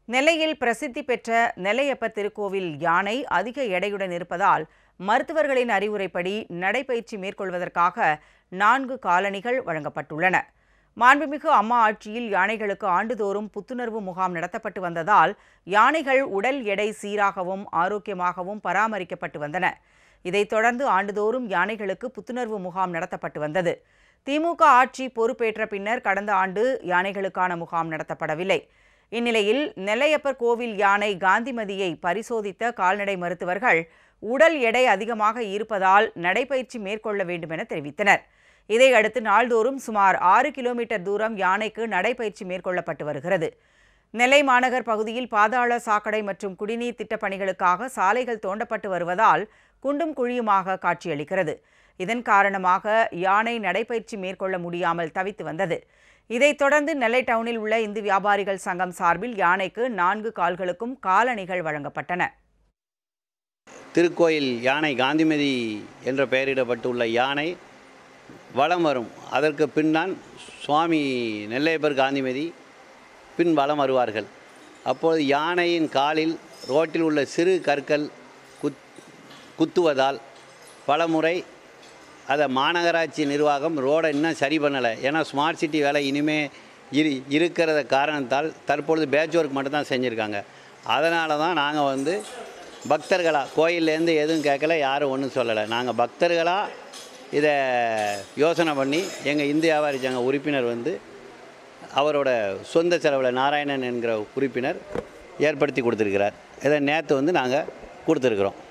நெல்லையில் பிரசித்தி பெற்ற நெல்லையப்பர் திருக்கோவில் யானை அதிக எடையுடன் இருப்பதால் மருத்துவர்களின் அறிவுரைப்படி நடைபயிற்சி மேற்கொள்வதற்காக நான்கு காலணிகள் வழங்கப்பட்டுள்ளன மாண்புமிகு அம்மா ஆட்சியில் யானைகளுக்கு ஆண்டுதோறும் புத்துணர்வு முகாம் நடத்தப்பட்டு வந்ததால் யானைகள் உடல் எடை சீராகவும் ஆரோக்கியமாகவும் பராமரிக்கப்பட்டு வந்தன இதைத் தொடர்ந்து ஆண்டுதோறும் யானைகளுக்கு புத்துணர்வு முகாம் நடத்தப்பட்டு வந்தது திமுக ஆட்சி பொறுப்பேற்ற பின்னர் கடந்த ஆண்டு யானைகளுக்கான முகாம் நடத்தப்படவில்லை இந்நிலையில் நெல்லையப்பர் கோவில் யானை காந்திமதியை பரிசோதித்த கால்நடை மருத்துவர்கள் உடல் எடை அதிகமாக இருப்பதால் நடைபயிற்சி மேற்கொள்ள வேண்டும் என தெரிவித்தனர் இதையடுத்து நாள்தோறும் சுமார் ஆறு கிலோமீட்டர் தூரம் யானைக்கு நடைபயிற்சி மேற்கொள்ளப்பட்டு வருகிறது நெல்லை மாநகர் பகுதியில் பாதாள சாக்கடை மற்றும் குடிநீர் திட்டப் பணிகளுக்காக சாலைகள் தோண்டப்பட்டு வருவதால் குண்டும் குழியுமாக காட்சியளிக்கிறது இதன் காரணமாக யானை நடைபயிற்சி மேற்கொள்ள முடியாமல் தவித்து வந்தது இதைத் தொடர்ந்து நெல்லை டவுனில் உள்ள இந்து வியாபாரிகள் சங்கம் சார்பில் யானைக்கு நான்கு கால்களுக்கும் காலணிகள் வழங்கப்பட்டன திருக்கோயில் யானை காந்திமதி என்ற பெயரிடப்பட்டுள்ள யானை வலம் வரும் அதற்கு பின்தான் சுவாமி நெல்லையப்பர் காந்திமதி பின் வலம் வருவார்கள் அப்பொழுது யானையின் காலில் ரோட்டில் உள்ள சிறு கற்கள் குத் குத்துவதால் பலமுறை அதை மாநகராட்சி நிர்வாகம் ரோடை இன்னும் சரி பண்ணலை ஏன்னா ஸ்மார்ட் சிட்டி வேலை இனிமே இரு இருக்கிறத காரணத்தால் தற்பொழுது பேட்ச் ஒர்க் மட்டும்தான் செஞ்சுருக்காங்க அதனால தான் நாங்கள் வந்து பக்தர்களாக கோயில்லேருந்து எதுவும் கேட்கல யாரும் ஒன்றும் சொல்லலை நாங்கள் பக்தர்களாக இதை யோசனை பண்ணி எங்கள் இந்து வியாபாரி சங்க உறுப்பினர் வந்து அவரோட சொந்த செலவில் நாராயணன் என்கிற உறுப்பினர் ஏற்படுத்தி கொடுத்துருக்கிறார் இதை நேற்று வந்து நாங்கள் கொடுத்துருக்குறோம்